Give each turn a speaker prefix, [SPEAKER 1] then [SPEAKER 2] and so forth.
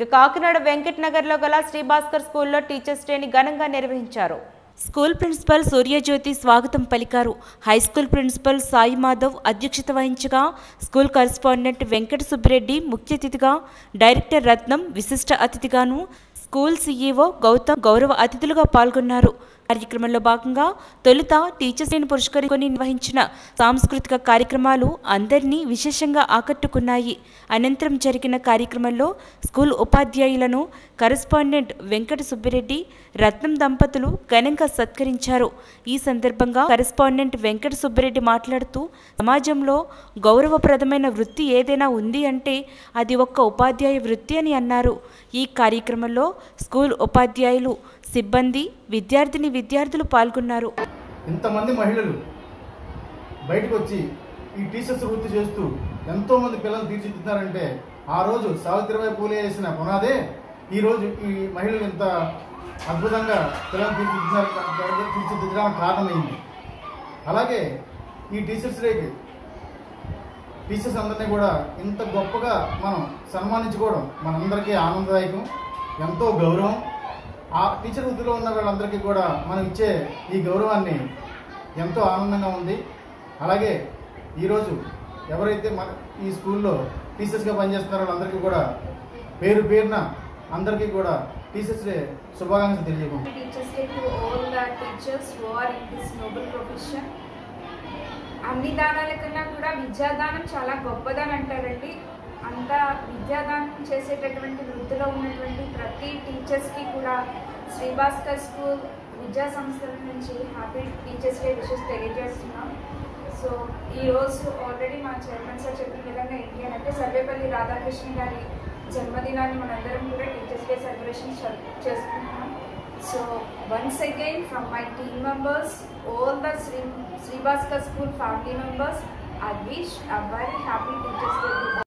[SPEAKER 1] ఇక కాకినాడ వెంకట్ నగర్లో గల శ్రీభాస్కర్ స్కూల్లో టీచర్స్ డేని ఘనంగా నిర్వహించారు స్కూల్ ప్రిన్సిపల్ సూర్యజ్యోతి స్వాగతం పలికారు high school principal Sai Madhav అధ్యక్షత వహించగా స్కూల్ కరెస్పాండెంట్ వెంకట సుబ్బిరెడ్డి ముఖ్య అతిథిగా డైరెక్టర్ రత్నం విశిష్ట అతిథిగాను స్కూల్ సీఈఓ గౌతమ్ గౌరవ అతిథులుగా పాల్గొన్నారు కార్యక్రమంలో భాగంగా తొలుత టీచర్స్ డేను పురస్కరించుకొని నిర్వహించిన సాంస్కృతిక కార్యక్రమాలు అందరినీ విశేషంగా ఆకట్టుకున్నాయి అనంతరం జరిగిన కార్యక్రమంలో స్కూల్ ఉపాధ్యాయులను కరెస్పాండెంట్ వెంకట సుబ్బిరెడ్డి రత్నం దంపతులు ఘనంగా సత్కరించారు ఈ సందర్భంగా కరెస్పాండెంట్ వెంకట సుబ్బిరెడ్డి మాట్లాడుతూ సమాజంలో గౌరవప్రదమైన వృత్తి ఏదైనా ఉంది అంటే అది ఒక్క ఉపాధ్యాయ వృత్తి అని అన్నారు ఈ కార్యక్రమంలో స్కూల్ ఉపాధ్యాయులు సిబ్బంది విద్యార్థిని విద్యార్థులు పాల్గొన్నారు
[SPEAKER 2] ఇంతమంది మహిళలు బయటకు వచ్చి ఈ టీచర్స్ వృత్తి చేస్తూ ఎంతో మంది పిల్లలు తీర్చిదిద్దారంటే ఆ రోజు సావిత్రిబాయి పూలే వేసిన పునాదే ఈ రోజు ఈ మహిళలు ఇంత అద్భుతంగా పిల్లలు తీర్చిదిద్దారు తీర్చిదిద్దడానికి కారణమైంది అలాగే ఈ టీచర్స్ డేకి టీచర్స్ అందరినీ కూడా ఇంత గొప్పగా మనం సన్మానించుకోవడం మనందరికీ ఆనందదాయకం ఎంతో గౌరవం ఆ టీచర్ వృత్తిలో ఉన్న వాళ్ళందరికీ కూడా మనం ఇచ్చే ఈ గౌరవాన్ని ఎంతో ఆనందంగా ఉంది అలాగే ఈరోజు ఎవరైతే మన ఈ స్కూల్లో టీచర్స్గా పనిచేస్తున్నారో వాళ్ళందరికీ కూడా పేరు పేరున అందరికీ కూడా టీచర్స్ డే శుభాకాంక్షలు తెలియజేయకుండా
[SPEAKER 3] Teachers Day to all the teachers who are in this noble profession. అన్ని దానాల కన్నా కూడా విద్యాదానం చాలా గొప్పదని అంటారండి అంత విద్యాదానం చేసేటటువంటి వృత్తిలో ఉన్నటువంటి ప్రతి టీచర్స్కి కూడా శ్రీభాస్కర్ స్కూల్ విద్యా సంస్థల నుంచి హ్యాపీ టీచర్స్ డే విషెస్ తెలియజేస్తున్నాం సో ఈరోజు ఆల్రెడీ మా చైర్మన్ సార్ చెప్పిన విధంగా ఏంటి అని అంటే సర్వేపల్లి రాధాకృష్ణ గారి జన్మదినాన్ని మనందరం కూడా టీచర్స్ డే సెలబ్రేషన్ చేసుకుంటున్నాం so once again from my team members all the Shri Sribhaskar school family members I wish a very happy teachers day